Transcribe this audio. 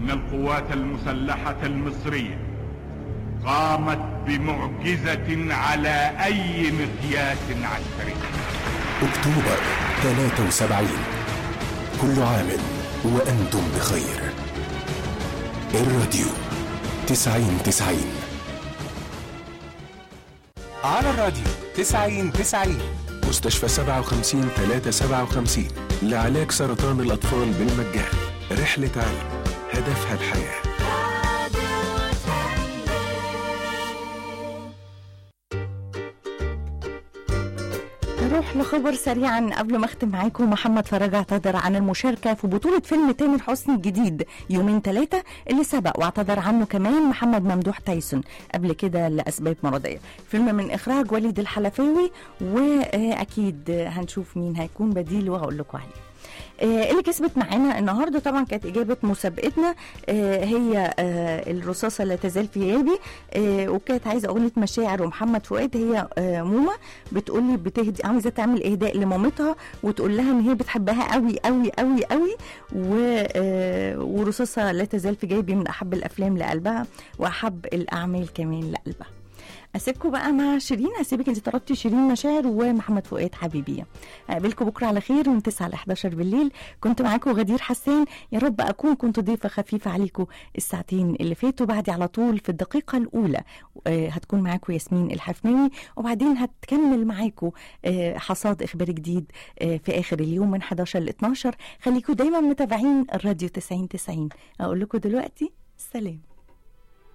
إن القوات المسلحة المصرية قامت بمعجزة على أي مقياس عسكري أكتوبر 73 كل عام وأنتم بخير الراديو 90 90 على الراديو 90 90 مستشفى 57 357 لعلاج سرطان الأطفال بالمجان رحلة علم هدفها الحياه نروح لخبر سريعا قبل ما اختم معاكم محمد فرج اعتذر عن المشاركه في بطوله فيلم تامر حسني الجديد يومين ثلاثه اللي سبق واعتذر عنه كمان محمد ممدوح تايسون قبل كده لاسباب مرضيه فيلم من اخراج وليد الحلفاوي واكيد هنشوف مين هيكون بديل وهقول لكم عليه آه، اللي كسبت معانا النهارده طبعا كانت اجابه مسابقتنا آه، هي آه، الرصاصه لا تزال في يابي آه، وكانت عايزه اغنيه مشاعر ومحمد فؤاد هي آه، موما بتقول لي بتهدي عايزه تعمل اهداء لمامتها وتقول لها ان هي بتحبها قوي قوي قوي قوي و آه، ورصاصه لا تزال في جيبي من احب الافلام لقلبها واحب الاعمال كمان لقلبها اسيبكم بقى مع شيرين هسيبك انت طلبتي شيرين مشاعر ومحمد فؤاد حبيبيه اقابلكم بكره على خير من 9 ل 11 بالليل كنت معاكم غدير حسان يا رب اكون كنت ضيفه خفيفه عليكم الساعتين اللي فاتوا بعدي على طول في الدقيقه الاولى آه، هتكون معاكم ياسمين الحفناوي وبعدين هتكمل معاكم آه، حصاد اخبار جديد آه، في اخر اليوم من 11 ل 12 خليكم دايما متابعين الراديو 90 90 اقول لكم دلوقتي سلام